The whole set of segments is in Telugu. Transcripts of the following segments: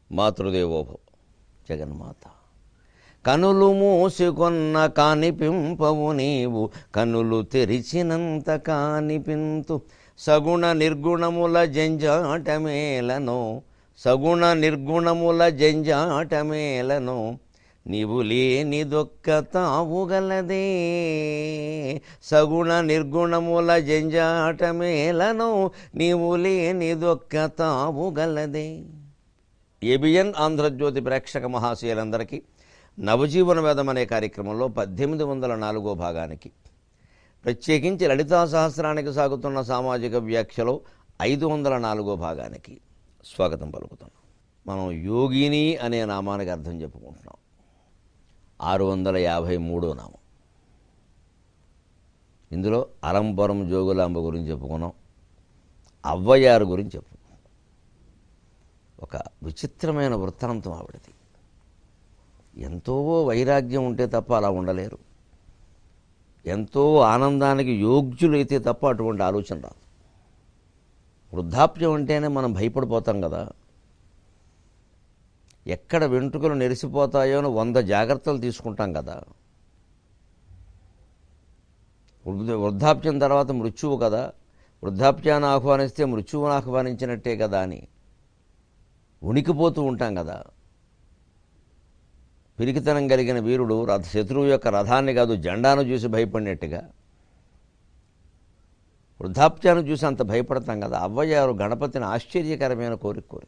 మాతృదేవోభవ జగన్మాత కనులు మూసుకొన్న కానిపింపవు నీవు కనులు తెరిచినంత కానిపింతు సగుణ నిర్గుణముల జంజాటమేలను సగుణ నిర్గుణముల జంజాటమేలను నీవు లేనిదొక్క తావుగలదే సగుణ నిర్గుణముల జంజాటమేలను నీవు లేనిదొక్క తావుగలదే ఏబిఎన్ ఆంధ్రజ్యోతి ప్రేక్షక మహాశయులందరికీ నవజీవన వేదం అనే కార్యక్రమంలో పద్దెనిమిది వందల నాలుగో భాగానికి ప్రత్యేకించి లలితా సహస్రానికి సాగుతున్న సామాజిక వ్యాఖ్యలో ఐదు వందల నాలుగో భాగానికి స్వాగతం పలుకుతున్నాం మనం యోగిని అనే నామానికి అర్థం చెప్పుకుంటున్నాం ఆరు వందల యాభై మూడో నామం ఇందులో అలంపురం జోగులాంబ గురించి చెప్పుకున్నాం అవ్వయారు గురించి చెప్పుకున్నాం ఒక విచిత్రమైన వృత్తాంతం ఆవిడది ఎంతో వైరాగ్యం ఉంటే తప్ప అలా ఉండలేరు ఎంతో ఆనందానికి యోగ్యులైతే తప్ప అటువంటి ఆలోచన రాదు వృద్ధాప్యం అంటేనే మనం భయపడిపోతాం కదా ఎక్కడ వెంట్రుకలు నెరిసిపోతాయో అని వంద జాగ్రత్తలు తీసుకుంటాం కదా వృద్ధ- వృద్ధాప్యం తర్వాత మృత్యువు కదా వృద్ధాప్యాన్ని ఆహ్వానిస్తే మృత్యువును ఆహ్వానించినట్టే కదా అని ఉనికిపోతూ ఉంటాం కదా పిరికితనం కలిగిన వీరుడు రథ శత్రువు యొక్క రథాన్ని కాదు జెండాను చూసి భయపడినట్టుగా వృద్ధాప్యాన్ని చూసి అంత భయపడతాం కదా అవ్వయ్యారు గణపతిని ఆశ్చర్యకరమైన కోరిక కోరింది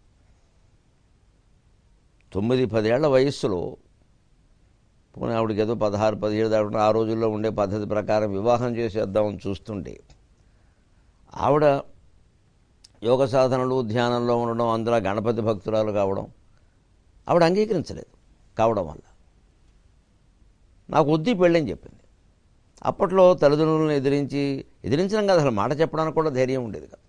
తొమ్మిది పదేళ్ల వయస్సులో పోనీ ఆవిడకి ఏదో పదహారు పదిహేడు దాకా ఆ రోజుల్లో ఉండే పద్ధతి ప్రకారం వివాహం చేసేద్దామని చూస్తుంటే ఆవిడ యోగ సాధనలు ధ్యానంలో ఉండడం అందులో గణపతి భక్తురాలు కావడం ఆవిడ అంగీకరించలేదు కావడం వల్ల నాకు వద్దు ఈ పెళ్ళని చెప్పింది అప్పట్లో తల్లిదండ్రులను ఎదిరించి ఎదిరించడం కాదు అసలు మాట చెప్పడానికి కూడా ధైర్యం ఉండేది కాదు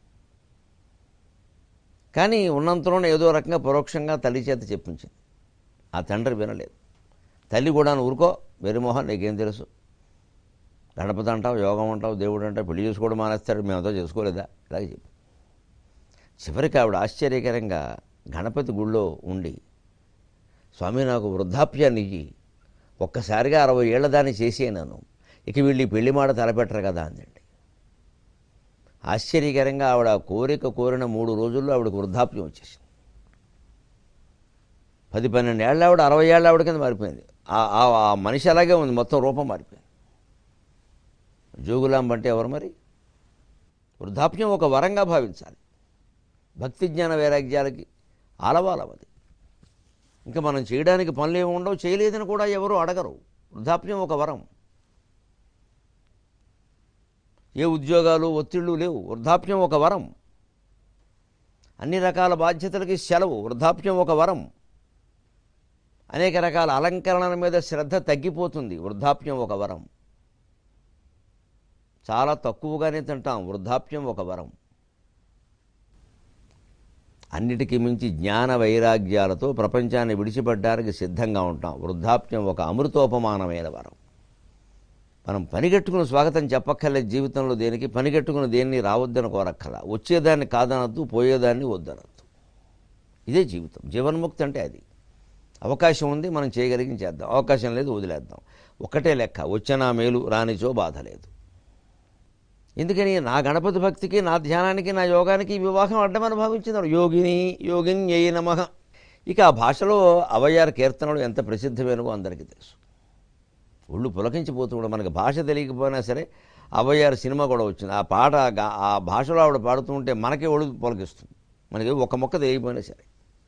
కానీ ఉన్నంతలోనే ఏదో రకంగా పరోక్షంగా తల్లి చేత చెప్పించింది ఆ తండ్రి వినలేదు తల్లి కూడా ఊరుకో వెరిమోహన్ నీకేం తెలుసు గణపతి అంటావు యోగం అంటావు దేవుడు అంటావు పెళ్లి చేసుకోవడం మానేస్తాడు మేమంతా చేసుకోలేదా ఇలాగే చెప్పి చివరికి ఆవిడ ఆశ్చర్యకరంగా గణపతి గుళ్ళో ఉండి స్వామి నాకు వృద్ధాప్యాన్ని ఇయ్యి ఒక్కసారిగా అరవై ఏళ్ల దాన్ని చేసేనాను ఇక వీళ్ళు ఈ పెళ్లి మాట తలపెట్టరు కదా అందండి ఆశ్చర్యకరంగా ఆవిడ ఆ కోరిక కోరిన మూడు రోజుల్లో ఆవిడకు వృద్ధాప్యం వచ్చేసింది పది పన్నెండు ఏళ్ళ ఆవిడ అరవై ఏళ్ళ ఆవిడ కింద మారిపోయింది ఆ- ఆ ఆ మనిషి అలాగే ఉంది మొత్తం రూపం మారిపోయింది జోగులాంబ అంటే ఎవరు మరి వృద్ధాప్యం ఒక వరంగా భావించాలి భక్తి జ్ఞాన వైరాగ్యాలకి ఆలవాలం అది ఇంకా మనం చేయడానికి పనులు ఏమి ఉండవు చేయలేదని కూడా ఎవరు అడగరు వృద్ధాప్యం ఒక వరం ఏ ఉద్యోగాలు ఒత్తిళ్ళు లేవు వృద్ధాప్యం ఒక వరం అన్ని రకాల బాధ్యతలకి సెలవు వృద్ధాప్యం ఒక వరం అనేక రకాల అలంకరణల మీద శ్రద్ధ తగ్గిపోతుంది వృద్ధాప్యం ఒక వరం చాలా తక్కువగానే తింటాం వృద్ధాప్యం ఒక వరం అన్నిటికీ మించి జ్ఞాన వైరాగ్యాలతో ప్రపంచాన్ని విడిచిపెట్టడానికి సిద్ధంగా ఉంటాం వృద్ధాప్యం ఒక అమృతోపమానమైన వరం మనం పనిగట్టుకుని స్వాగతం చెప్పక్కర్లేదు జీవితంలో దేనికి పనిగట్టుకుని దేన్ని రావద్దని కోరక్కల వచ్చేదాన్ని కాదనద్దు పోయేదాన్ని వద్దనద్దు ఇదే జీవితం జీవన్ముక్తి అంటే అది అవకాశం ఉంది మనం చేయగలిగింది చేద్దాం అవకాశం లేదు వదిలేద్దాం ఒకటే లెక్క వచ్చినా మేలు రానిచో బాధ లేదు ఎందుకని నా గణపతి భక్తికి నా ధ్యానానికి నా యోగానికి ఈ వివాహం అడ్డమని భావించినారు యోగిని యోగిని నమ ఇక ఆ భాషలో అవయార్ కీర్తనలు ఎంత ప్రసిద్ధమైనవో అందరికీ తెలుసు ఒళ్ళు పులకించిపోతూ కూడా మనకి భాష తెలియకపోయినా సరే అవయ్యారు సినిమా కూడా వచ్చింది ఆ పాట గా- ఆ భాషలో ఆవిడ పాడుతూ ఉంటే మనకే ఒళ్ళు పులకిస్తుంది మనకి ఒక మొక్క తెలియకపోయినా సరే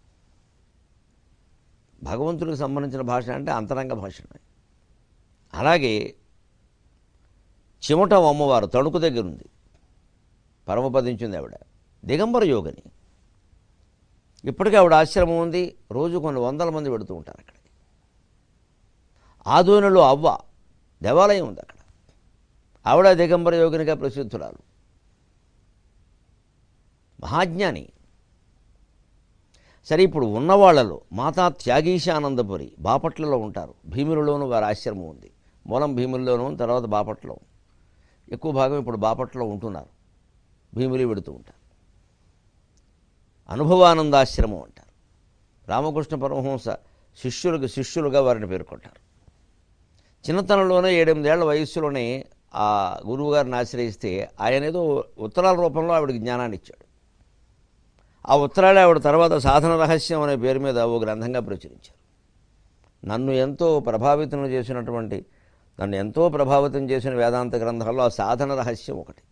భగవంతుడికి సంబంధించిన భాష అంటే అంతరంగ భాష అలాగే చిమట అమ్మవారు తణుకు దగ్గర ఉంది పరమపదించింది ఆవిడ దిగంబర యోగిని ఇప్పటికీ ఆవిడ ఆశ్రమం ఉంది రోజు కొన్ని వందల మంది పెడుతూ ఉంటారు అక్కడికి ఆదోనిలో అవ్వ దేవాలయం ఉంది అక్కడ ఆవిడ దిగంబర యోగినిగా ప్రసిద్ధురాలు మహాజ్ఞాని సరే ఇప్పుడు ఉన్నవాళ్లలో మాతా త్యాగీశానందపురి బాపట్లలో ఉంటారు భీములలోనూ వారి ఆశ్రమం ఉంది మూలం భీముల్లోనూ తర్వాత బాపట్లో ఎక్కువ భాగం ఇప్పుడు బాపట్లో ఉంటున్నారు భీములు పెడుతూ ఉంటారు అనుభవానందాశ్రమం అంటారు రామకృష్ణ పరమహంస శిష్యులకు శిష్యులుగా వారిని పేర్కొంటారు చిన్నతనంలోనే ఏడెనిమిదేళ్ల వయస్సులోనే ఆ గురువు గారిని ఆశ్రయిస్తే ఆయన ఏదో ఉత్తరాల రూపంలో ఆవిడకి జ్ఞానాన్ని ఇచ్చాడు ఆ ఉత్తరాలే ఆవిడ తర్వాత సాధన రహస్యం అనే పేరు మీద ఓ గ్రంథంగా ప్రచురించారు నన్ను ఎంతో ప్రభావితం చేసినటువంటి నన్ను ఎంతో ప్రభావితం చేసిన వేదాంత గ్రంథాల్లో ఆ సాధన రహస్యం ఒకటి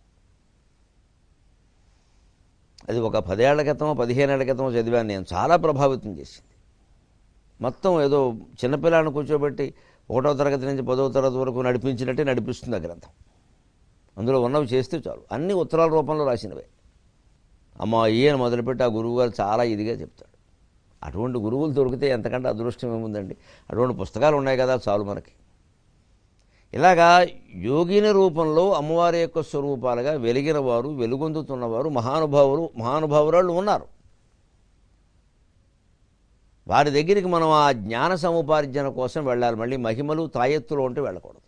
అది ఒక పదేళ్ల క్రితమో పదిహేనేళ్ల క్రితమో చదివాను నేను చాలా ప్రభావితం చేసింది మొత్తం ఏదో చిన్నపిల్లాన్ని కూర్చోబెట్టి ఒకటో తరగతి నుంచి పదవ తరగతి వరకు నడిపించినట్టే నడిపిస్తుంది ఆ గ్రంథం అందులో ఉన్నవి చేస్తే చాలు అన్ని ఉత్తరాల రూపంలో రాసినవే అమ్మ ఈయన మొదలుపెట్టి ఆ గురువు గారు చాలా ఇదిగా చెప్తాడు అటువంటి గురువులు దొరికితే ఎంతకంటే అదృష్టం ఏముందండి అటువంటి పుస్తకాలు ఉన్నాయి కదా చాలు మనకి ఇలాగా యోగిని రూపంలో అమ్మవారి యొక్క స్వరూపాలుగా వెలిగిన వారు వెలుగొందుతున్నవారు మహానుభావులు మహానుభావురాళ్ళు ఉన్నారు వారి దగ్గరికి మనం ఆ జ్ఞాన సముపార్జన కోసం వెళ్ళాలి మళ్ళీ మహిమలు తాయెత్తులు ఉంటే వెళ్ళకూడదు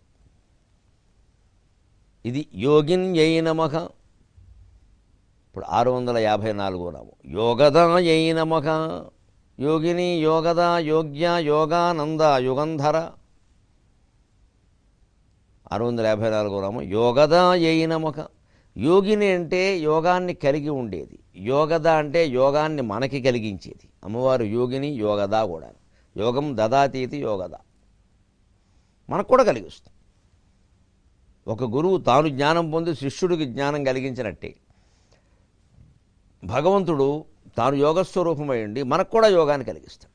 ఇది యోగిన్ యై నమః ఇప్పుడు ఆరు వందల యాభై నాలుగో నామం యోగద యై నమః యోగిని యోగద యోగ్య యోగానంద యుగంధర ఆరు వందల యాభై నాలుగో నామం యోగద యై నమః యోగిని అంటే యోగాన్ని కలిగి ఉండేది యోగద అంటే యోగాన్ని మనకి కలిగించేది అమ్మవారు యోగిని యోగద కూడా యోగం దదాతీతి యోగద మనకు కూడా కలిగిస్తుంది ఒక గురువు తాను జ్ఞానం పొంది శిష్యుడికి జ్ఞానం కలిగించినట్టే భగవంతుడు తాను యోగస్వరూపమై ఉండి మనకు కూడా యోగాన్ని కలిగిస్తాడు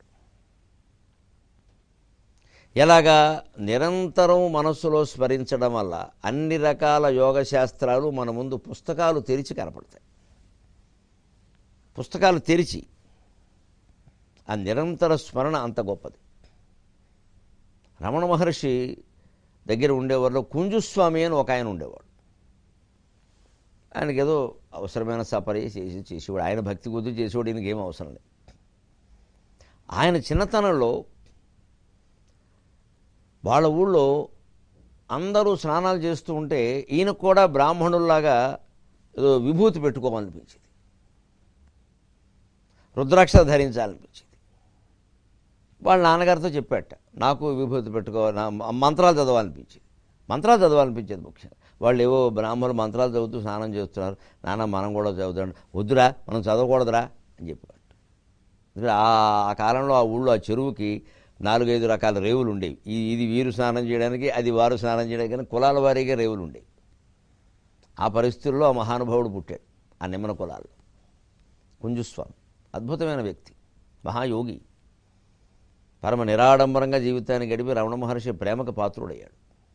ఎలాగా నిరంతరం మనస్సులో స్మరించడం వల్ల అన్ని రకాల యోగ శాస్త్రాలు మన ముందు పుస్తకాలు తెరిచి కనపడతాయి పుస్తకాలు తెరిచి ఆ నిరంతర స్మరణ అంత గొప్పది రమణ మహర్షి దగ్గర ఉండేవారిలో కుంజుస్వామి అని ఒక ఆయన ఉండేవాడు ఆయనకి ఏదో అవసరమైన సపరి చేసి చేసేవాడు ఆయన భక్తి కొద్ది చేసేవాడు ఈయనకి ఏం అవసరం లేదు ఆయన చిన్నతనంలో వాళ్ళ ఊళ్ళో అందరూ స్నానాలు చేస్తూ ఉంటే ఈయన కూడా బ్రాహ్మణుల్లాగా ఏదో విభూతి పెట్టుకోవాలనిపించింది రుద్రాక్ష ధరించాలనిపించింది వాళ్ళ నాన్నగారితో చెప్పాట నాకు విభూతి పెట్టుకోవాలి నా మంత్రాలు చదవాలనిపించింది మంత్రాలు చదవాలనిపించేది ముఖ్యంగా వాళ్ళు ఏవో బ్రాహ్మణులు మంత్రాలు చదువుతూ స్నానం చేస్తున్నారు నాన్న మనం కూడా చదువుతాం వద్దురా మనం చదవకూడదురా అని చెప్పారు ఎందుకంటే ఆ ఆ కాలంలో ఆ ఊళ్ళో ఆ చెరువుకి నాలుగైదు రకాల రేవులు ఉండేవి ఈ- ఇది వీరు స్నానం చేయడానికి అది వారు స్నానం చేయడానికి కానీ కులాల వారీగా రేవులు ఉండేవి ఆ పరిస్థితుల్లో ఆ మహానుభావుడు పుట్టాడు ఆ నిమ్మన కులాల్లో కుంజుస్వామి అద్భుతమైన వ్యక్తి మహాయోగి పరమ నిరాడంబరంగా జీవితాన్ని గడిపి రమణ మహర్షి ప్రేమకు పాత్రుడయ్యాడు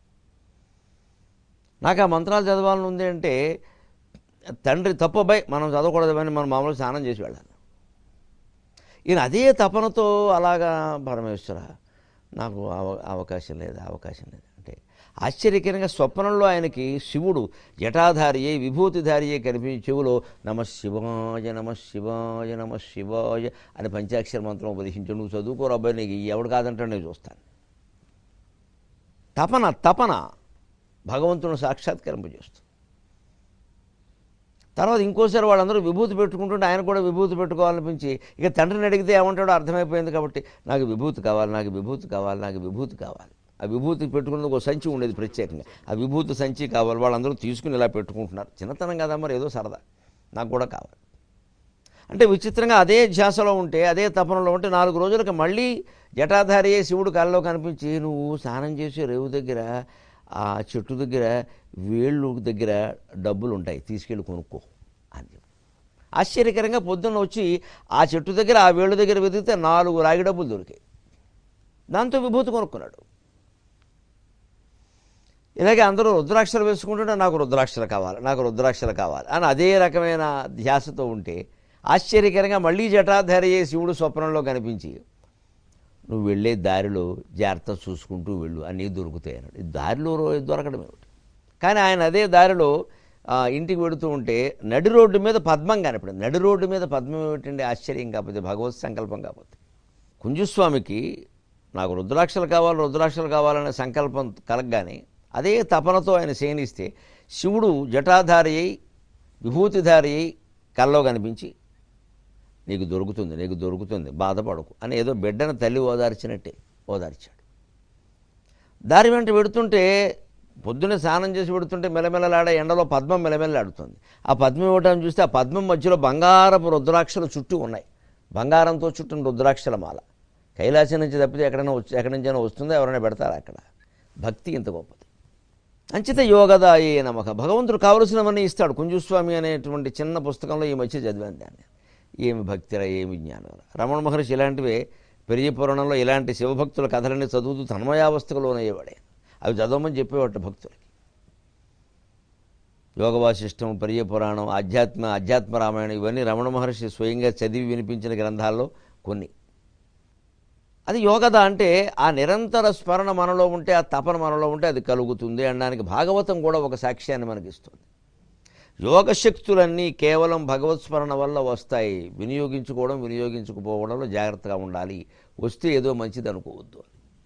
నాకు ఆ మంత్రాలు చదవాలని ఉంది అంటే తండ్రి తప్పబై మనం చదవకూడదని మనం మామూలు స్నానం చేసి వెళ్ళాలి ఈయన అదే తపనతో అలాగా పరమేశ్వర నాకు అవ- అవకాశం లేదు అవకాశం లేదు అంటే ఆశ్చర్యకరంగా స్వప్నంలో ఆయనకి శివుడు జటాధారి అయి విభూతిధారి అయి కనిపించి చెవులో నమ శివాయ నమ శివాయ నమ శివాయ అని పంచాక్షర మంత్రం ఉపదేశించాడు నువ్వు చదువుకోరు అబ్బాయి నీకు ఎవడు కాదంటే నేను చూస్తాను తపన తపన భగవంతుని సాక్షాత్కరింపజేస్తుంది తర్వాత ఇంకోసారి వాళ్ళందరూ విభూతి పెట్టుకుంటుంటే ఆయన కూడా విభూతి పెట్టుకోవాలనిపించి ఇక తండ్రిని అడిగితే ఏమంటాడో అర్థమైపోయింది కాబట్టి నాకు విభూతి కావాలి నాకు విభూతి కావాలి నాకు విభూతి కావాలి ఆ విభూతి పెట్టుకునేందుకు ఒక సంచి ఉండేది ప్రత్యేకంగా ఆ విభూతి సంచి కావాలి వాళ్ళందరూ తీసుకుని ఇలా పెట్టుకుంటున్నారు చిన్నతనం కదా మరి ఏదో సరదా నాకు కూడా కావాలి అంటే విచిత్రంగా అదే ధ్యాసలో ఉంటే అదే తపనలో ఉంటే నాలుగు రోజులకు మళ్ళీ జటాధారి అయ్యే శివుడు కళ్ళలో కనిపించి నువ్వు స్నానం చేసే రేవు దగ్గర ఆ చెట్టు దగ్గర వేళ్ళు దగ్గర డబ్బులు ఉంటాయి తీసుకెళ్ళి కొనుక్కో అని చెప్పి ఆశ్చర్యకరంగా పొద్దున్న వచ్చి ఆ చెట్టు దగ్గర ఆ వేళ్ళు దగ్గర వెతికితే నాలుగు రాగి డబ్బులు దొరికాయి దాంతో విభూతి కొనుక్కున్నాడు ఇలాగే అందరూ రుద్రాక్షలు వేసుకుంటుంటే నాకు రుద్రాక్షలు కావాలి నాకు రుద్రాక్షలు కావాలి అని అదే రకమైన ధ్యాసతో ఉంటే ఆశ్చర్యకరంగా మళ్ళీ జటాధారి అయ్యే శివుడు స్వప్నంలో కనిపించి నువ్వు వెళ్ళే దారిలో జాగ్రత్త చూసుకుంటూ వెళ్ళు అన్నీ దొరుకుతాయి అన్నాడు ఈ దారిలో రో- దొరకడం ఏమిటి కానీ ఆయన అదే దారిలో ఆ, ఇంటికి వెడుతూ ఉంటే నడి రోడ్డు మీద పద్మం కనపడింది నడి రోడ్డు మీద పద్మం ఏమిటండి ఆశ్చర్యం కాకపోతే భగవత్ సంకల్పం కాకపోతే కుంజుస్వామికి నాకు రుద్రాక్షలు కావాలి రుద్రాక్షలు కావాలనే సంకల్పం కలగగానే అదే తపనతో ఆయన శయనిస్తే శివుడు జటాధారి అయి విభూతిధారి అయి కల్లో కనిపించి నీకు దొరుకుతుంది నీకు దొరుకుతుంది బాధపడకు అని ఏదో బిడ్డను తల్లి ఓదార్చినట్టే ఓదార్చాడు దారి వెంట పెడుతుంటే పొద్దున్నే స్నానం చేసి పెడుతుంటే మెలమెలలాడే ఎండలో పద్మం మెలమెలలాడుతుంది ఆ పద్మం ఇవ్వటం చూస్తే ఆ పద్మం మధ్యలో బంగారపు రుద్రాక్షలు చుట్టూ ఉన్నాయి బంగారంతో చుట్టిన రుద్రాక్షల మాల కైలాసం నుంచి తప్పితే ఎక్కడైనా వచ్చి ఎక్కడి నుంచైనా వస్తుందో ఎవరైనా పెడతారా అక్కడ భక్తి ఇంత గొప్పది అంచిత యోగదాయే నమక భగవంతుడు కావలసినవన్నీ ఇస్తాడు కుంజుస్వామి అనేటువంటి చిన్న పుస్తకంలో ఈ మధ్య చదివాను దాన్ని ఏమి భక్తిరా ఏమి జ్ఞానరా రమణ మహర్షి ఇలాంటివే పెరిగి పురాణంలో ఇలాంటి శివభక్తుల కథలన్నీ చదువుతూ తన్మయావస్థకు లోనయ్యేవాడే అవి చదవమని చెప్పేవాట భక్తులకి యోగ వాసిష్టం పెరియ పురాణం ఆధ్యాత్మ అధ్యాత్మ రామాయణం ఇవన్నీ రమణ మహర్షి స్వయంగా చదివి వినిపించిన గ్రంథాల్లో కొన్ని అది యోగద అంటే ఆ నిరంతర స్మరణ మనలో ఉంటే ఆ తపన మనలో ఉంటే అది కలుగుతుంది అనడానికి భాగవతం కూడా ఒక సాక్ష్యాన్ని మనకి ఇస్తుంది యోగశక్తులన్నీ కేవలం భగవత్ స్మరణ వల్ల వస్తాయి వినియోగించుకోవడం వినియోగించుకుపోవడంలో జాగ్రత్తగా ఉండాలి వస్తే ఏదో మంచిది అనుకోవద్దు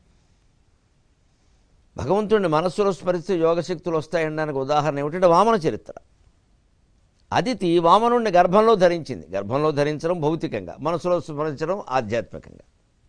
భగవంతుడిని మనస్సులో స్మరిస్తే యోగశక్తులు వస్తాయనడానికి ఉదాహరణ ఏమిటంటే వామన చరిత్ర అదితి వామనుడిని గర్భంలో ధరించింది గర్భంలో ధరించడం భౌతికంగా మనసులో స్మరించడం ఆధ్యాత్మికంగా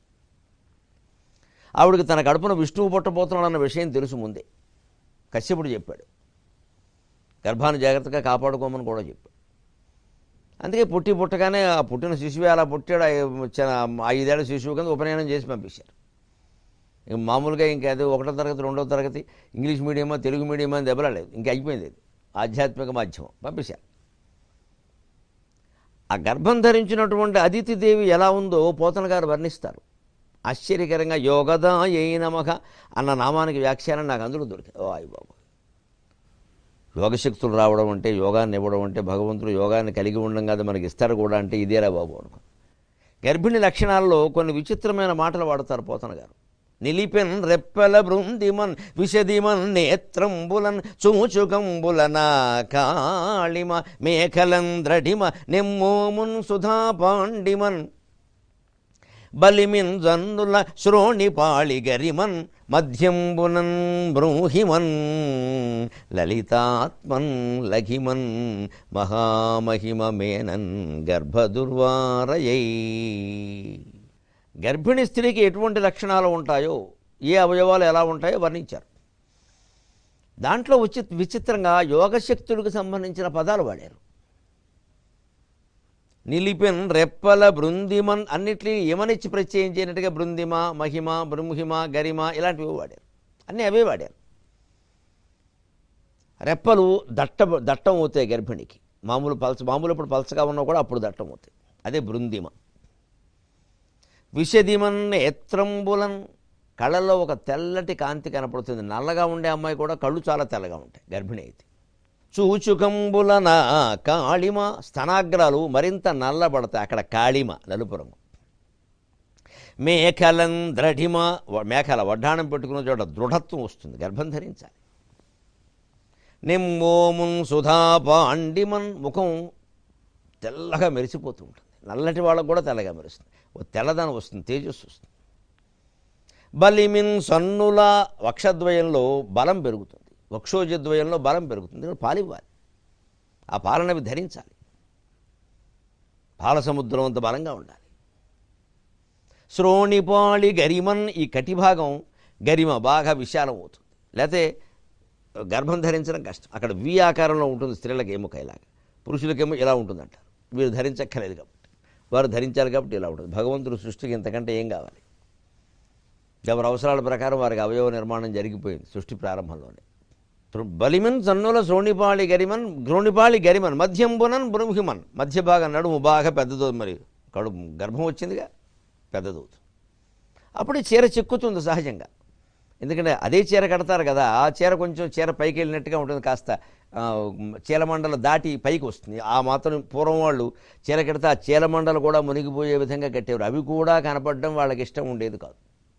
ఆవిడికి తన కడుపున విష్ణువు పుట్టబోతున్నాడన్న విషయం తెలుసు ముందే కశ్యపుడు చెప్పాడు గర్భాన్ని జాగ్రత్తగా కాపాడుకోమని కూడా చెప్పాడు అందుకే పుట్టి పుట్టగానే ఆ పుట్టిన శిశువే అలా పుట్టాడు ఆ చిన్న ఐదేళ్ల శిశువు కింద ఉపనయనం చేసి పంపించారు ఇక మామూలుగా ఇంకా అది ఒకటో తరగతి రెండో తరగతి ఇంగ్లీష్ మీడియమా తెలుగు మీడియమా అని దెబ్బలాలేదు ఇంకా అయిపోయింది అది ఆధ్యాత్మిక మాధ్యమం పంపించారు ఆ గర్భం ధరించినటువంటి అదితిదేవి ఎలా ఉందో పోతన గారు వర్ణిస్తారు ఆశ్చర్యకరంగా యోగదా ఏ నమక అన్న నామానికి వ్యాఖ్యానం నాకు అందులో దొరికింది ఓ అయ్య బాబు యోగశక్తులు రావడం అంటే యోగాన్ని ఇవ్వడం అంటే భగవంతుడు యోగాన్ని కలిగి ఉండడం కాదు మనకి ఇస్తారు కూడా అంటే ఇదేరా బాబు అనుకో గర్భిణి లక్షణాల్లో కొన్ని విచిత్రమైన మాటలు వాడతారు పోతన గారు నిలిపెన్ రెప్పెల బృందిమన్ విషదిమన్ నేత్రంబులన్ చూచుకంబులన కాళిమ మేఖలన్ ద్రఢిమ నెమ్మోమున్ సుధా పాండిమన్ బలిమిన్ జన్నుల శ్రోణి పాళి గరిమన్ మధ్యంబునన్ బ్రూహిమన్ లలితాత్మన్ లఘిమన్ మహామహిమ మేనన్ గర్భదుర్వారయై గర్భిణీ స్త్రీకి ఎటువంటి లక్షణాలు ఉంటాయో ఏ అవయవాలు ఎలా ఉంటాయో వర్ణించారు దాంట్లో విచి విచిత్రంగా యోగశక్తులకు సంబంధించిన పదాలు వాడారు నిలిపెన్ రెప్పల బృందిమన్ అన్నిటినీ యమనిచ్చి ప్రత్యయం చేయనట్టుగా బృందిమ మహిమ బృంహిమ గరిమ ఇలాంటివి వాడారు అన్నీ అవే వాడారు రెప్పలు దట్ట దట్టం అవుతాయి గర్భిణికి మామూలు పలచ మామూలు ఇప్పుడు పలచగా ఉన్నా కూడా అప్పుడు దట్టం అవుతాయి అదే బృందిమ విషదిమన్ ఎత్రంబులన్ కళ్ళల్లో ఒక తెల్లటి కాంతి కనపడుతుంది నల్లగా ఉండే అమ్మాయి కూడా కళ్ళు చాలా తెల్లగా ఉంటాయి గర్భిణి అయితే చూచుకంబులన కాళిమ స్తనాగ్రాలు మరింత నల్లబడతాయి అక్కడ కాళిమ నలుపు రంగు మేఖలం ద్రఢిమ వ- మేఖల వడ్డాణం పెట్టుకున్న చోట దృఢత్వం వస్తుంది గర్భం ధరించాలి నిమ్మోమున్ సుధా పాండిమన్ ముఖం తెల్లగా మెరిసిపోతూ ఉంటుంది నల్లటి వాళ్ళకు కూడా తెల్లగా మెరుస్తుంది ఓ తెల్లదనం వస్తుంది తేజస్సు వస్తుంది బలిమిన్ సన్నుల వక్షద్వయంలో బలం పెరుగుతుంది వక్షోజద్వయంలో బలం పెరుగుతుంది ఇక్కడ పాలివ్వాలి ఆ పాలనవి ధరించాలి పాల సముద్రం అంత బలంగా ఉండాలి శ్రోణిపాళి గరిమన్ ఈ కటిభాగం గరిమ బాగా విశాలం అవుతుంది లేకపోతే గర్భం ధరించడం కష్టం అక్కడ వి ఆకారంలో ఉంటుంది స్త్రీలకు ఏమో కైలాగా పురుషులకేమో ఇలా ఉంటుందంటారు వీరు ధరించక్కర్లేదు కాబట్టి వారు ధరించాలి కాబట్టి ఇలా ఉంటుంది భగవంతుడు సృష్టికి ఇంతకంటే ఏం కావాలి ఎవరి అవసరాల ప్రకారం వారికి అవయవ నిర్మాణం జరిగిపోయింది సృష్టి ప్రారంభంలోనే బలిమన్ సన్నుల శ్రోణిపాళి గరిమన్ గ్రోణిపాళి గరిమన్ మధ్యంబునన్ బృంహిమన్ మధ్య భాగం నడుము బాగా పెద్దదవుతుంది మరి కడు గర్భం వచ్చిందిగా పెద్దదవుతుంది అప్పుడు ఈ చీర చిక్కుతుంది సహజంగా ఎందుకంటే అదే చీర కడతారు కదా ఆ చీర కొంచెం చీర పైకి వెళ్ళినట్టుగా ఉంటుంది కాస్త ఆ, చీలమండలు దాటి పైకి వస్తుంది ఆ మాత్రం పూర్వం వాళ్ళు చీర కడితే ఆ చీలమండలు కూడా మునిగిపోయే విధంగా కట్టేవారు అవి కూడా కనపడడం వాళ్ళకి ఇష్టం ఉండేది కాదు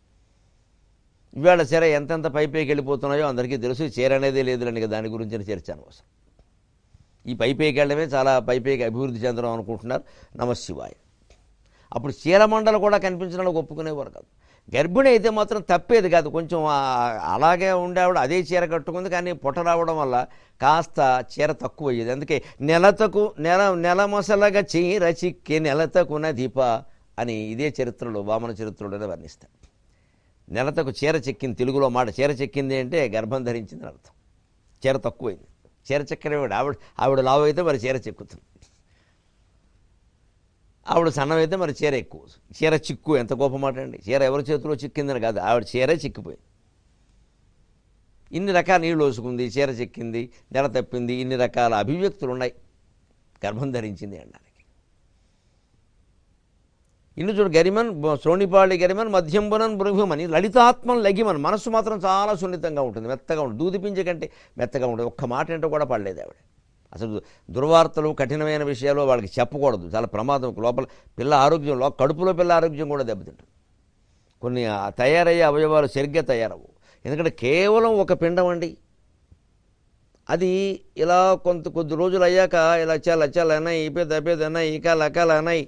ఇవాళ చీర ఎంతెంత పై పైకి వెళ్ళిపోతున్నాయో అందరికీ తెలుసు ఈ చీర అనేది లేదులేండి దాని గురించి చర్చ అనవసరం ఈ పై పైకి వెళ్ళడమే చాలా పై పైకి అభివృద్ధి చెందడం అనుకుంటున్నారు నమశివాయ అప్పుడు చీలమండలు కూడా కనిపించడానికి ఒప్పుకునేవారు కాదు గర్భిణి అయితే మాత్రం తప్పేది కాదు కొంచెం ఆ, అలాగే ఉండేవాడు అదే చీర కట్టుకుంది కానీ పుట్ట రావడం వల్ల కాస్త చీర తక్కువ అయ్యేది అందుకే నెలతకు నెల నెల మొసలగా చీర చిక్కి నెలతకు నదీప అని ఇదే చరిత్రలో వామన చరిత్రలోనే వర్ణిస్తారు నెలతకు చీర చెక్కింది తెలుగులో మాట చీర చెక్కింది అంటే గర్భం ధరించింది అని అర్థం చీర తక్కువైంది చీర చెక్కనేవాడు ఆవిడ ఆవిడ లావు అయితే మరి చీర చెక్కుతుంది ఆవిడ సన్నమైతే మరి చీర ఎక్కువ చీర చిక్కు ఎంత గొప్ప మాట అండి చీర ఎవరి చేతిలో చిక్కిందని కాదు ఆవిడ చీరే చిక్కిపోయింది ఇన్ని రకాల నీళ్ళు వేసుకుంది చీర చెక్కింది నెల తప్పింది ఇన్ని రకాల అభివ్యక్తులు ఉన్నాయి గర్భం ధరించింది అనడానికి ఇల్లు చూడు గరిమన్ బ- శ్రోణిపాళి గరిమన్ మధ్యంబునన్ బృహమని లలితాత్మం లగిమన్ మనస్సు మాత్రం చాలా సున్నితంగా ఉంటుంది మెత్తగా ఉంటుంది దూదిపించే కంటే మెత్తగా ఉంటుంది ఒక్క మాట ఏంటో కూడా పడలేదు ఆవిడ అసలు దుర్వార్తలు కఠినమైన విషయాలు వాళ్ళకి చెప్పకూడదు చాలా ప్రమాదం లోపల పిల్ల ఆరోగ్యం లో కడుపులో పిల్ల ఆరోగ్యం కూడా దెబ్బతింటుంది కొన్ని ఆ తయారయ్యే అవయవాలు సరిగ్గా తయారవు ఎందుకంటే కేవలం ఒక పిండం అండి అది ఇలా కొంత కొద్ది రోజులు అయ్యాక ఇలా చాలా చాలా అన్నాయి ఇపేది అపేది అన్నాయి ఈకాలు అకాలు అన్నాయి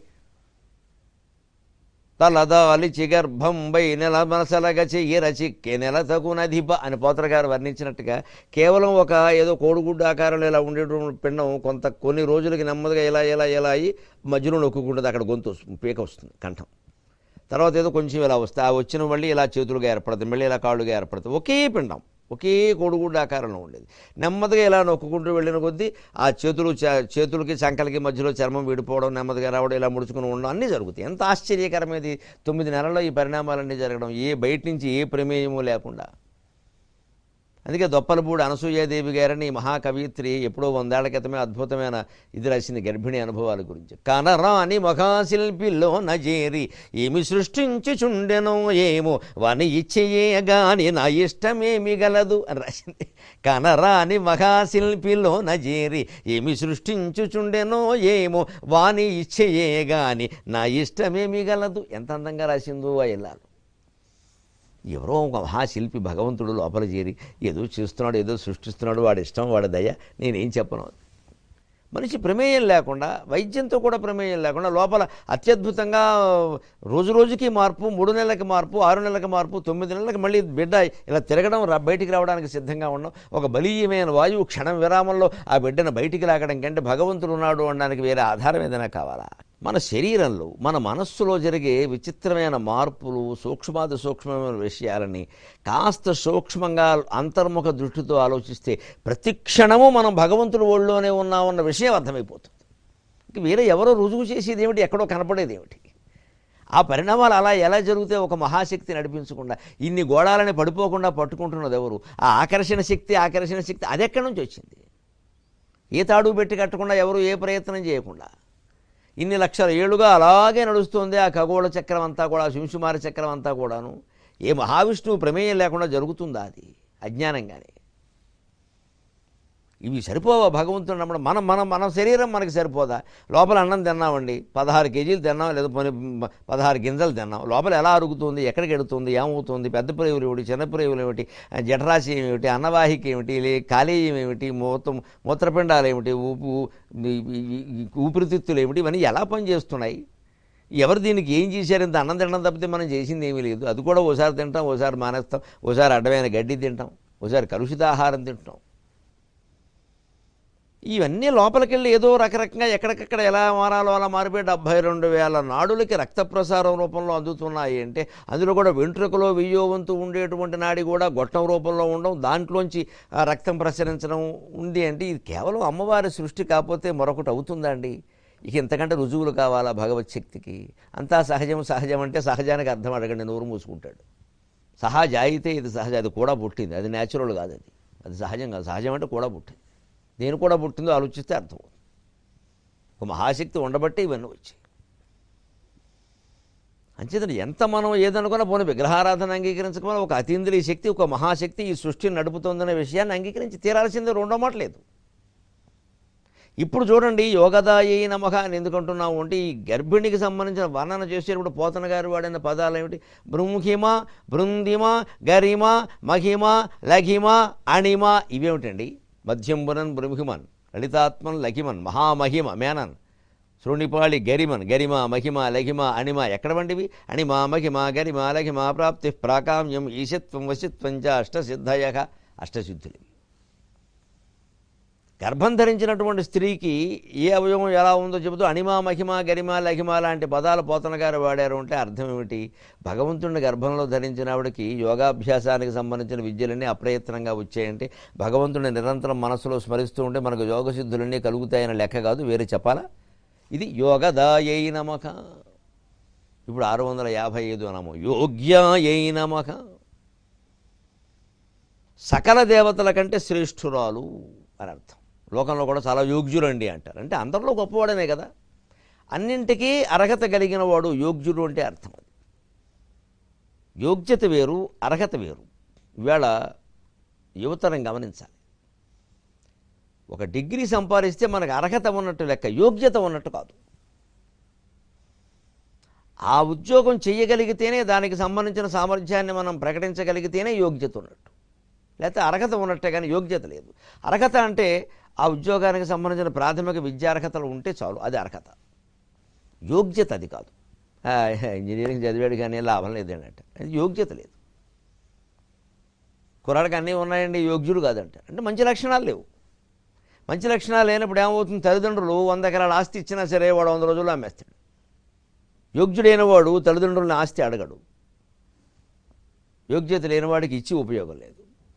తలదాలి చిగర్భంబై నెల మనసలగ చెయ్యర చిక్కే నెల తగునధిప అని పోతర గారు వర్ణించినట్టుగా కేవలం ఒక ఏదో కోడిగుడ్డు ఆకారంలో ఇలా ఉండేటువంటి పిండం కొంత కొన్ని రోజులకి నెమ్మదిగా ఇలా ఇలా ఇలా అయ్యి మధ్యలో నొక్కుంటుంది అక్కడ గొంతు వస్తుంది పీక వస్తుంది కంఠం తర్వాత ఏదో కొంచెం ఇలా వస్తే ఆ వచ్చిన మళ్ళీ ఇలా చేతులుగా ఏర్పడుతుంది మళ్ళీ ఇలా కాళ్ళుగా ఏర్పడుతుంది ఒకే పిండం ఒకే కోడిగుడ్డు ఆకారంలో ఉండేది నెమ్మదిగా ఇలా నొక్కుంటూ వెళ్ళిన కొద్దీ ఆ చేతులు చ- చేతులకి చంకలకి మధ్యలో చర్మం విడిపోవడం నెమ్మదిగా రావడం ఇలా ముడుచుకుని ఉండడం అన్నీ జరుగుతాయి ఎంత ఆశ్చర్యకరమైనది తొమ్మిది నెలల్లో ఈ పరిణామాలన్నీ జరగడం ఏ బయట నుంచి ఏ ప్రమేయము లేకుండా అందుకే దొప్పలపూడి అనసూయాదేవి గారని ఈ మహాకవిత్రి ఎప్పుడో వందేళ్ల క్రితమే అద్భుతమైన ఇది రాసింది గర్భిణి అనుభవాల గురించి కనరాని మహాశిల్పిలో నజేరి ఏమి సృష్టించుచుండెనో ఏమో వాని ఇచ్చయే గాని నా ఇష్టమేమి గలదు అని రాసింది కనరాని మహాశిల్పిలో నజేరి ఏమి సృష్టించుచుండెనో ఏమో వాని ఇచ్చయే గాని నా ఇష్టమేమి గలదు ఎంత అందంగా రాసిందో ఆ ఇల్లాలు ఎవరో ఒక మహాశిల్పి భగవంతుడు లోపల చేరి ఏదో చేస్తున్నాడు ఏదో సృష్టిస్తున్నాడు వాడి ఇష్టం వాడి దయ నేనేం చెప్పను మనిషి ప్రమేయం లేకుండా వైద్యంతో కూడా ప్రమేయం లేకుండా లోపల అత్యద్భుతంగా రోజు రోజుకి మార్పు మూడు నెలలకి మార్పు ఆరు నెలలకి మార్పు తొమ్మిది నెలలకి మళ్ళీ బిడ్డ ఇలా తిరగడం రా- బయటికి రావడానికి సిద్ధంగా ఉండడం ఒక బలీయమైన వాయువు క్షణం విరామంలో ఆ బిడ్డను బయటికి లాగడం కంటే భగవంతుడు ఉన్నాడు అనడానికి వేరే ఆధారం ఏదైనా కావాలా మన శరీరంలో మన మనస్సులో జరిగే విచిత్రమైన మార్పులు సూక్ష్మాది సూక్ష్మమైన విషయాలని కాస్త సూక్ష్మంగా అంతర్ముఖ దృష్టితో ఆలోచిస్తే ప్రతి క్షణము మనం భగవంతుడి ఒళ్ళోనే ఉన్నామన్న విషయం అర్థమైపోతుంది ఇంక వేరే ఎవరో రుజువు చేసేది ఏమిటి ఎక్కడో కనపడేది ఏమిటి ఆ పరిణామాలు అలా ఎలా జరిగితే ఒక మహాశక్తి నడిపించకుండా ఇన్ని గోడాలని పడిపోకుండా పట్టుకుంటున్నది ఎవరు ఆ ఆకర్షణ శక్తి ఆకర్షణ శక్తి అది ఎక్కడి నుంచి వచ్చింది ఏ తాడు పెట్టి కట్టకుండా ఎవరు ఏ ప్రయత్నం చేయకుండా ఇన్ని లక్షల ఏళ్ళుగా అలాగే నడుస్తుంది ఆ ఖగోళ చక్రం అంతా కూడా శింశుమార చక్రం అంతా కూడాను ఏ మహావిష్ణువు ప్రమేయం లేకుండా జరుగుతుందా అది అజ్ఞానంగానే ఇవి సరిపోవా భగవంతుడు నమ్మడం మనం మనం మన శరీరం మనకి సరిపోదా లోపల అన్నం తిన్నామండి పదహారు కేజీలు తిన్నాం లేదా పోనీ పదహారు గింజలు తిన్నాం లోపల ఎలా అరుగుతుంది ఎక్కడికి ఎడుతుంది ఏమవుతుంది పెద్ద ప్రేవులు ఏమిటి చిన్న ప్రేవులు ఏమిటి జఠరాశి ఏమిటి అన్నవాహిక ఏమిటి లే కాలేయం ఏమిటి మూత్రం మూత్రపిండాలు ఏమిటి ఊపు ఈ- ఈ- ఈ ఊపిరితిత్తులు ఏమిటి ఇవన్నీ ఎలా పనిచేస్తున్నాయి ఎవరు దీనికి ఏం చేశారు ఇంత అన్నం తినడం తప్పితే మనం చేసింది ఏమీ లేదు అది కూడా ఓసారి తింటాం ఓసారి మానేస్తాం ఓసారి అడ్డమైన గడ్డి తింటాం ఓసారి కలుషిత ఆహారం తింటాం ఇవన్నీ లోపలికెళ్ళి ఏదో రకరకంగా ఎక్కడికక్కడ ఎలా మారాలో అలా మారిపోయి డెబ్బై రెండు వేల నాడులకి రక్త ప్రసారం రూపంలో అందుతున్నాయి అంటే అందులో కూడా వెంట్రుకలో వెయ్యో వంతు ఉండేటువంటి నాడి కూడా గొట్టం రూపంలో ఉండడం దాంట్లోంచి ఆ రక్తం ప్రసరించడం ఉంది అంటే ఇది కేవలం అమ్మవారి సృష్టి కాకపోతే మరొకటి అవుతుందా అండి ఇక ఇంతకంటే రుజువులు కావాలా భగవత్ శక్తికి అంతా సహజం సహజం అంటే సహజానికి అర్థం అడగండి నోరు మూసుకుంటాడు సహజ అయితే ఇది సహజ అది కూడా పుట్టింది అది న్యాచురల్ కాదు అది అది సహజం కాదు సహజం అంటే కూడా పుట్టింది దేని కూడా పుట్టిందో ఆలోచిస్తే అర్థమవుతుంది ఒక మహాశక్తి ఉండబట్టే ఇవన్నీ వచ్చాయి అంచేతను ఎంత మనం ఏదనుకున్నా పోనీ విగ్రహారాధన అంగీకరించకపోయినా ఒక అతీంద్రియ శక్తి ఒక మహాశక్తి ఈ సృష్టిని నడుపుతోందనే విషయాన్ని అంగీకరించి తీరాల్సిందే రెండో మాట లేదు ఇప్పుడు చూడండి యోగదాయి నమః అని ఎందుకంటున్నాము అంటే ఈ గర్భిణికి సంబంధించిన వర్ణన చేసేటప్పుడు పోతన గారు వాడిన పదాలు ఏమిటి బృంహిమ బృందిమ గరిమ మహిమ లఘిమ అణిమ ఇవేమిటండి మధ్యంబునన్ బృంహిమన్ లలితాత్మన్ లఘిమన్ మహామహిమ మేనన్ శృణిపాళి గరిమన్ గరిమ మహిమ లహిమ అణిమ ఎక్కడ వంటివి అణిమ మహిమ గరిమ లహిమ ప్రాప్తి ప్రాకామ్యం ఈశత్వం వశిత్వం చ అష్టసిద్ధయ అష్టసిద్ధులు గర్భం ధరించినటువంటి స్త్రీకి ఏ అవయవం ఎలా ఉందో చెబుతూ అణిమ మహిమ గరిమ లహిమ లాంటి పదాలు పోతన గారు వాడారు అంటే అర్థం ఏమిటి భగవంతుడిని గర్భంలో ధరించిన ఆవిడకి యోగాభ్యాసానికి సంబంధించిన విద్యలన్నీ అప్రయత్నంగా వచ్చాయంటే భగవంతుడిని నిరంతరం మనసులో స్మరిస్తూ ఉంటే మనకు యోగసిద్ధులన్నీ కలుగుతాయన్న లెక్క కాదు వేరే చెప్పాలా ఇది యోగదాయై నమక ఇప్పుడు ఆరు వందల యాభై ఐదు అనము యోగ్యాయై నమక సకల దేవతల కంటే శ్రేష్ఠురాలు అని అర్థం లోకంలో కూడా చాలా యోగ్యులండి అంటారు అంటే అందరిలో గొప్పవాడనే కదా అన్నింటికీ అర్హత కలిగిన వాడు యోగ్యుడు అంటే అర్థం అది యోగ్యత వేరు అర్హత వేరు ఇవాళ యువతరం గమనించాలి ఒక డిగ్రీ సంపాదిస్తే మనకు అర్హత ఉన్నట్టు లెక్క యోగ్యత ఉన్నట్టు కాదు ఆ ఉద్యోగం చేయగలిగితేనే దానికి సంబంధించిన సామర్థ్యాన్ని మనం ప్రకటించగలిగితేనే యోగ్యత ఉన్నట్టు లేకపోతే అర్హత ఉన్నట్టే కానీ యోగ్యత లేదు అర్హత అంటే ఆ ఉద్యోగానికి సంబంధించిన ప్రాథమిక విద్యార్హతలు ఉంటే చాలు అది అర్హత యోగ్యత అది కాదు ఆ, ఇంజనీరింగ్ చదివాడు కానీ లాభం లేదండి అంటే అది యోగ్యత లేదు కుర్రాడికి అన్నీ ఉన్నాయండి యోగ్యుడు కాదంటారు అంటే మంచి లక్షణాలు లేవు మంచి లక్షణాలు లేనప్పుడు ఏమవుతుంది తల్లిదండ్రులు వంద ఎకరాల ఆస్తి ఇచ్చినా సరే వాడు వంద రోజుల్లో అమ్మేస్తాడు యోగ్యుడైన వాడు తల్లిదండ్రులని ఆస్తి అడగడు యోగ్యత లేనివాడికి ఇచ్చి ఉపయోగం లేదు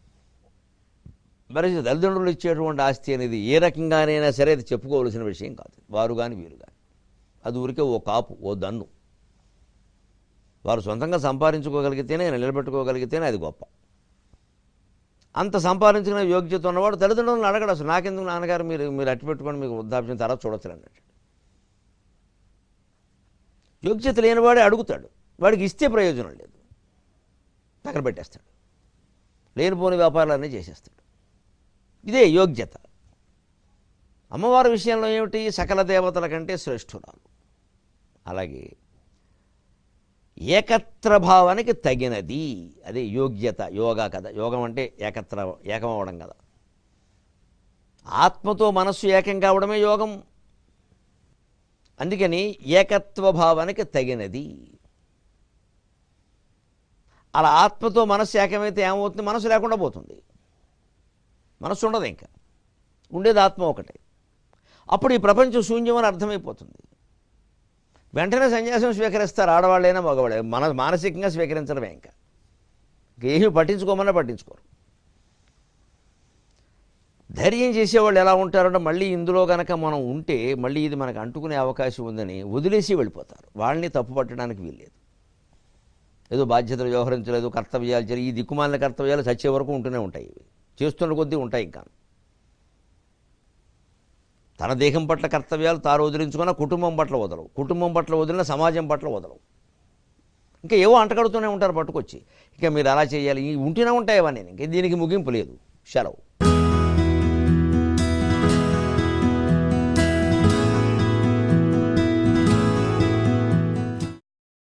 మరి తల్లిదండ్రులు ఇచ్చేటువంటి ఆస్తి అనేది ఏ రకంగానైనా సరే అది చెప్పుకోవలసిన విషయం కాదు వారు కానీ వీరు కానీ అది ఊరికే ఓ కాపు ఓ దన్ను వారు సొంతంగా సంపాదించుకోగలిగితేనే నిలబెట్టుకోగలిగితేనే అది గొప్ప అంత సంపాదించిన యోగ్యత ఉన్నవాడు తల్లిదండ్రులను అడగడు అసలు నాకెందుకు నాన్నగారు మీరు మీరు అట్టి పెట్టుకొని మీకు వృద్ధాప్యం తర్వాత చూడొచ్చు అన్నట్టు యోగ్యత లేనివాడే అడుగుతాడు వాడికి ఇస్తే ప్రయోజనం లేదు పక్కన పెట్టేస్తాడు లేనిపోని వ్యాపారాలన్నీ చేసేస్తాడు ఇదే యోగ్యత అమ్మవారి విషయంలో ఏమిటి సకల దేవతల కంటే శ్రేష్ఠురాలు అలాగే ఏకత్ర భావానికి తగినది అదే యోగ్యత యోగా కదా యోగం అంటే ఏకత్ర ఏకం అవ్వడం కదా ఆత్మతో మనస్సు ఏకం కావడమే యోగం అందుకని ఏకత్వ భావానికి తగినది అలా ఆత్మతో మనస్సు ఏకమైతే ఏమవుతుంది మనసు లేకుండా పోతుంది మనస్సు ఉండదు ఇంకా ఉండేది ఆత్మ ఒకటే అప్పుడు ఈ ప్రపంచం శూన్యం అని అర్థమైపోతుంది వెంటనే సన్యాసం స్వీకరిస్తారు ఆడవాళ్ళైనా మగవాళ్ళే మన మానసికంగా స్వీకరించడమే ఇంకా ఏమీ పట్టించుకోమన్నా పట్టించుకోరు ధైర్యం చేసేవాళ్ళు ఎలా ఉంటారంటే మళ్ళీ ఇందులో గనక మనం ఉంటే మళ్ళీ ఇది మనకు అంటుకునే అవకాశం ఉందని వదిలేసి వెళ్ళిపోతారు వాళ్ళని తప్పు పట్టడానికి వీల్లేదు ఏదో బాధ్యతలు వ్యవహరించలేదు కర్తవ్యాలు చేయాలి ఈ దిక్కుమాలిన కర్తవ్యాలు చచ్చే వరకు ఉంటూనే ఉంటాయి ఇవి చేస్తున్న కొద్దీ ఉంటాయి ఇంకా తన దేహం పట్ల కర్తవ్యాలు తాను వదిలించుకున్న కుటుంబం పట్ల వదలవు కుటుంబం పట్ల వదిలిన సమాజం పట్ల వదలవు ఇంకా ఏవో అంటగడుతూనే ఉంటారు పట్టుకొచ్చి ఇక మీరు అలా చేయాలి ఈ ఉంటూనే ఉంటాయి అవన్నీ ఇంక దీనికి ముగింపు లేదు సెలవు